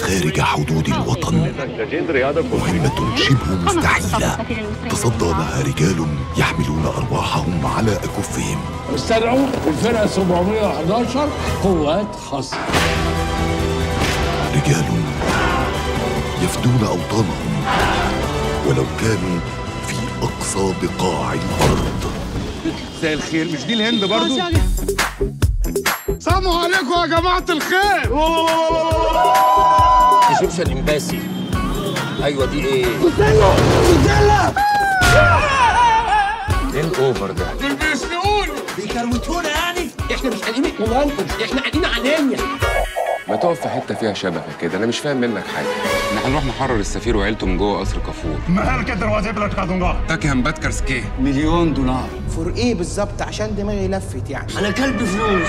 خارج حدود الوطن مهمة شبه مستحيلة تصدى لها رجال يحملون أرواحهم على أكفهم استدعوا الفرقة 711 قوات خاصة رجال يفدون أوطانهم ولو كانوا في أقصى بقاع الأرض زي الخير مش دي الهند برضو سلام عليكم يا جماعة الخير ايجيبشن امباسي ايوه دي ايه ايه الاوفر ده دول بيسرقوني بيكروتونا يعني احنا مش قاعدين وانتم احنا قاعدين علينا ما تقف في حته فيها شبكه كده انا مش فاهم منك حاجه احنا هنروح نحرر السفير وعيلته من جوه قصر كافور تاكي همبات سكي مليون دولار فور ايه بالظبط عشان دماغي لفت يعني انا كلب فلوس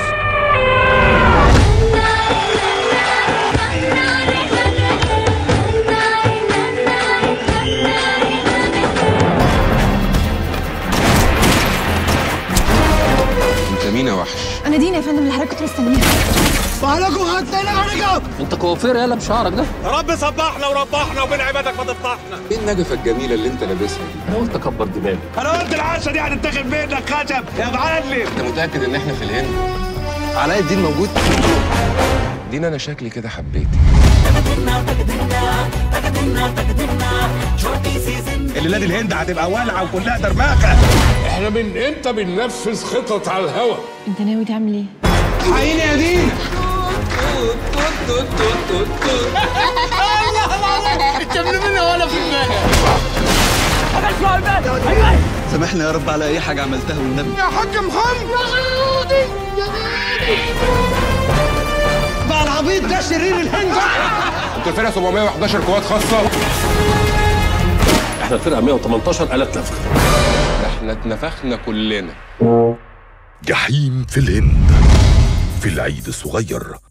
انت مين يا وحش انا دينا يا فندم اللي حضرتك كنت مستنيها وعليكم هتلاقينا عليكم انت كوافير يالا بشعرك ده رب صبحنا وربحنا وبين عبادك ما تفضحنا ايه النجفه الجميله اللي انت لابسها دي انا قلت اكبر دماغي انا قلت العشرة دي هتتاخد منك خشب يا معلم انت متاكد ان احنا في الهند علاء الدين موجود دين انا شكلي كده حبيتك الليله دي الهند هتبقى والعه وكلها دربكه احنا من امتى بننفذ خطط على الهوا انت ناوي تعمل ايه حقيقي يا دين سامحني يا رب على اي حاجه عملتها والنبي يا حاج محمد بقى العبيط ده شرير الهند انتوا الفرقه 711 قوات خاصه احنا فرقة 118 آلات نفخ ده احنا اتنفخنا كلنا جحيم في الهند في العيد الصغير